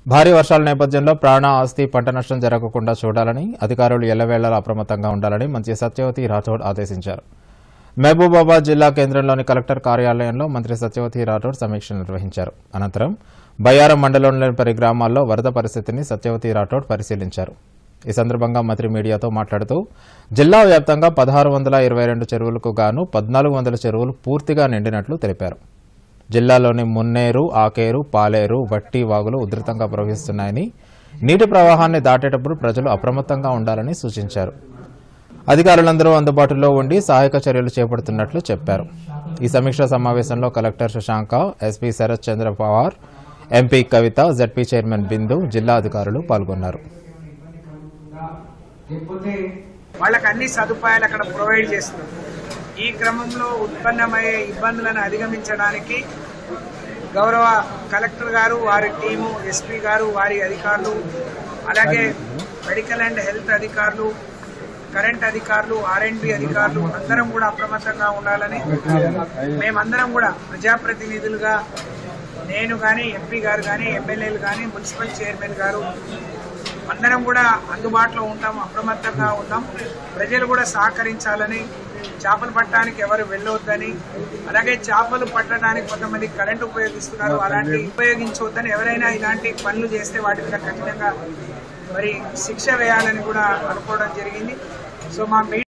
భారీ వర్షాల నేపథ్యంలో ప్రాణ ఆస్తి పంట నష్టం జరగకుండా చూడాలని అధికారులు ఎల్లవేళలా అప్రమత్తంగా ఉండాలని మంత్రి సత్యవతి రాఠోడ్ ఆదేశించారు మహబూబాబాద్ జిల్లా కేంద్రంలోని కలెక్టర్ కార్యాలయంలో మంత్రి సత్యవతి రాఠోడ్ సమీక్ష నిర్వహించారు అనంతరం బయ్యారం మండలంలోని పరి గ్రామాల్లో వరద పరిస్థితిని సత్యవతి రాఠోడ్ పరిశీలించారు ఈ సందర్భంగా మంత్రి మీడియాతో మాట్లాడుతూ జిల్లా వ్యాప్తంగా పదహారు వందల ఇరవై రెండు చెరువులకు గాను పద్నాలుగు వందల చెరువులు పూర్తిగా నిండినట్లు తెలిపారు జిల్లాలోని మున్నేరు ఆకేరు పాలేరు వట్టి వాగులు ఉధృతంగా ప్రవహిస్తున్నాయని నీటి ప్రవాహాన్ని దాటేటప్పుడు ప్రజలు అప్రమత్తంగా ఉండాలని సూచించారు అధికారులందరూ అందుబాటులో ఉండి సహాయక చర్యలు చేపడుతున్నట్లు చెప్పారు ఈ సమీక్షా సమావేశంలో collector Shashanka SP Sharath Chandra Pawar MP Kavitha ZP chairman Bindu జిల్లా అధికారులు పాల్గొన్నారు వాళ్ళకి అన్ని సదుపాయాలు అక్కడ ప్రొవైడ్ చేస్తున్నారు ఈ క్రమంలో ఉత్పన్నమయ్యే ఇబ్బందులను అధిగమించడానికి గౌరవ కలెక్టర్ గారు వారి టీము ఎస్పీ గారు వారి అధికారులు అలాగే మెడికల్ అండ్ హెల్త్ అధికారులు కరెంట్ అధికారులు ఆర్ఎండ్బి అధికారులు అందరం కూడా అప్రమత్తంగా ఉండాలని మేమందరం కూడా ప్రజాప్రతినిధులుగా నేను కానీ ఎంపీ గారు కానీ ఎమ్మెల్యేలు కానీ మున్సిపల్ చైర్మన్ గారు అందరం కూడా అందుబాటులో ఉంటాం అప్రమత్తంగా ఉంటాం ప్రజలు కూడా సహకరించాలని చేపలు పట్టడానికి ఎవరు వెళ్ళొద్దని అలాగే చేపలు పట్టడానికి కొంతమంది కరెంట్ ఉపయోగిస్తున్నారు అలాంటి ఉపయోగించవద్దని ఎవరైనా ఇలాంటి పనులు చేస్తే వాటి మీద కఠినంగా మరి శిక్ష వేయాలని కూడా అనుకోవడం జరిగింది సో మా